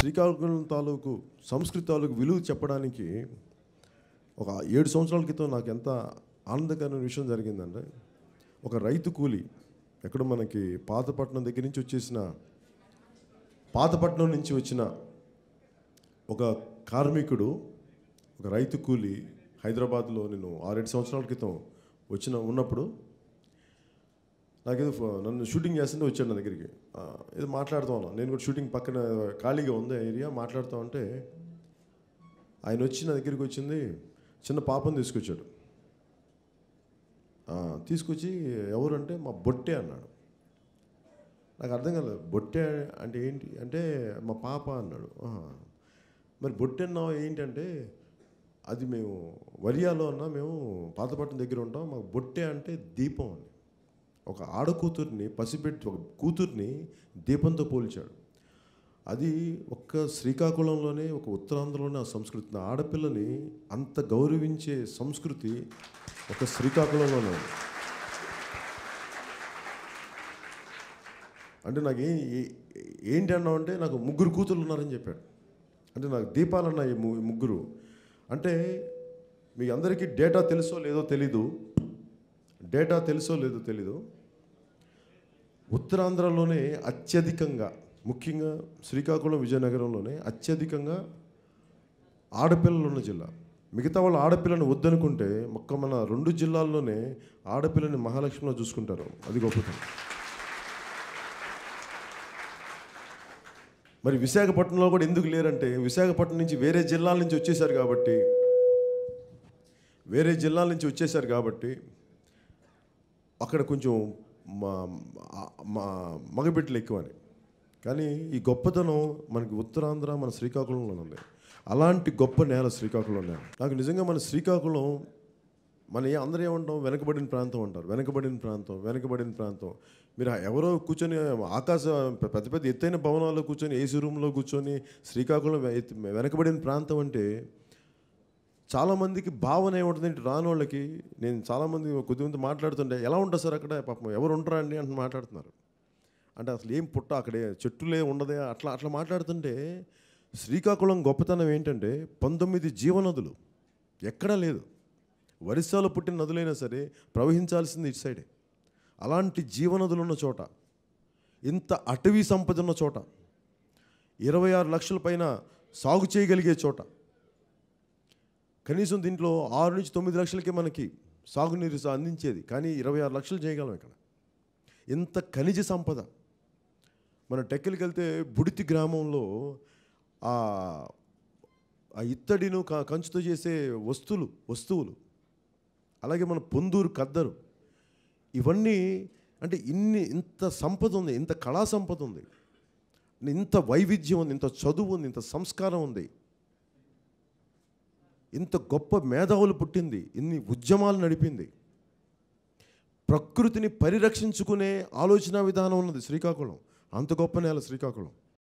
శ్రీకాకుళం తాలూకు సంస్కృతి తాలూకు విలువ చెప్పడానికి ఒక ఏడు సంవత్సరాల క్రితం నాకు ఎంత ఆనందకరమైన విషయం జరిగిందంటే ఒక రైతు కూలి ఎక్కడ మనకి పాతపట్నం దగ్గర నుంచి వచ్చేసిన పాతపట్నం నుంచి వచ్చిన ఒక కార్మికుడు ఒక రైతు కూలి హైదరాబాద్లో నేను ఆరేడు సంవత్సరాల క్రితం వచ్చిన ఉన్నప్పుడు నాకేదో ఫో- నన్ను షూటింగ్ చేస్తుంటే వచ్చాడు నా దగ్గరికి ఆ, ఏదో మాట్లాడుతూ ఉన్నాను నేను కూడా షూటింగ్ పక్కన ఖాళీగా ఉంది ఏరియా మాట్లాడుతూ ఉంటే ఆయన వచ్చి నా దగ్గరికి వచ్చింది చిన్న పాపను తీసుకొచ్చాడు ఆ, తీసుకొచ్చి ఎవరంటే మా బొట్టే అన్నాడు నాకు అర్థం కాలేదు బొట్టె అంటే ఏంటి అంటే మా పాప అన్నాడు "ఆహా. మరి బొట్టె అన్నావు ఏంటంటే అది మేము వరియాలో అన్నా మేము పాతపట్నం దగ్గర ఉంటాం మాకు బొట్టె అంటే దీపం అని ఒక ఆడకూతుర్ని పసిపెట్టి ఒక కూతుర్ని దీపంతో పోల్చాడు అది ఒక్క శ్రీకాకుళంలోనే ఒక ఉత్తరాంధ్రలోనే ఆ సంస్కృతి ఆ ఆడపిల్లని అంత గౌరవించే సంస్కృతి ఒక శ్రీకాకుళంలోనే ఉంది అంటే నాకు ఏ ఏ- ఏంటి అన్నావు అంటే నాకు ముగ్గురు కూతుర్లు ఉన్నారని చెప్పాడు అంటే నాకు దీపాలన్న ఈ ము- ముగ్గురు అంటే మీ అందరికీ డేటా తెలుసో లేదో తెలీదు డేటా తెలుసో లేదో తెలీదు ఉత్తరాంధ్రలోనే అత్యధికంగా ముఖ్యంగా శ్రీకాకుళం విజయనగరంలోనే అత్యధికంగా ఆడపిల్లలు ఉన్న జిల్లా మిగతా వాళ్ళు ఆడపిల్లని వద్దనుకుంటే మొక్క మన రెండు జిల్లాల్లోనే ఆడపిల్లని మహాలక్ష్మిలో చూసుకుంటారు అది గొప్పతనం మరి విశాఖపట్నంలో కూడా ఎందుకు లేరంటే విశాఖపట్నం నుంచి వేరే జిల్లాల నుంచి వచ్చేసారు కాబట్టి వేరే జిల్లాల నుంచి వచ్చేసారు కాబట్టి అక్కడ కొంచెం మా మా మగబిడ్డలు ఎక్కువని కానీ ఈ గొప్పతనం మనకి ఉత్తరాంధ్ర మన శ్రీకాకుళంలో ఉంది అలాంటి గొప్ప నేల శ్రీకాకుళం నేల నాకు నిజంగా మన శ్రీకాకుళం మన ఏ అందరూ ఏమంటాం వెనకబడిన ప్రాంతం అంటారు వెనకబడిన ప్రాంతం వెనకబడిన ప్రాంతం మీరు ఎవరో కూర్చొని ఆకాశ పెద్ద పెద్ద ఎత్తైన భవనాల్లో కూర్చొని ఏసీ రూమ్లో కూర్చొని శ్రీకాకుళం వె- వెనకబడిన ప్రాంతం అంటే చాలామందికి భావన ఏముంటుంది అంటే రాని వాళ్ళకి నేను చాలామంది కొద్దిమంది మాట్లాడుతుంటే ఎలా ఉంటుంది సార్ అక్కడ పాపం ఎవరు ఉంటారా అండి అంటే మాట్లాడుతున్నారు అంటే అసలు ఏం పుట్ట అక్కడే చెట్టులే ఉండదే అట్లా అట్లా మాట్లాడుతుంటే శ్రీకాకుళం గొప్పతనం ఏంటంటే పంతొమ్మిది జీవనదులు ఎక్కడా లేదు వరిస్సాలో పుట్టిన నదులైనా సరే ప్రవహించాల్సింది ఇటు సైడే అలాంటి జీవనదులు ఉన్న చోట ఇంత అటవీ సంపద ఉన్న చోట ఇరవై ఆరు లక్షల పైన సాగు చేయగలిగే చోట కనీసం దీంట్లో ఆరు నుంచి తొమ్మిది లక్షలకే మనకి సాగునీరు స- అందించేది కానీ ఇరవై ఆరు లక్షలు చేయగలం ఇక్కడ ఇంత ఖనిజ సంపద మన టెక్కలికి వెళ్తే బుడితి గ్రామంలో ఆ ఆ ఇత్తడిను క- కంచుతో చేసే వస్తువులు వస్తువులు అలాగే మన పొందూరు కద్దరు ఇవన్నీ అంటే ఇన్ని ఇంత సంపద ఉంది ఇంత కళా సంపద ఉంది ఇంత వైవిధ్యం ఉంది ఇంత చదువు ఉంది ఇంత సంస్కారం ఉంది ఇంత గొప్ప మేధావులు పుట్టింది ఇన్ని ఉద్యమాలు నడిపింది ప్రకృతిని పరిరక్షించుకునే ఆలోచన విధానం ఉన్నది శ్రీకాకుళం అంత గొప్ప నేల శ్రీకాకుళం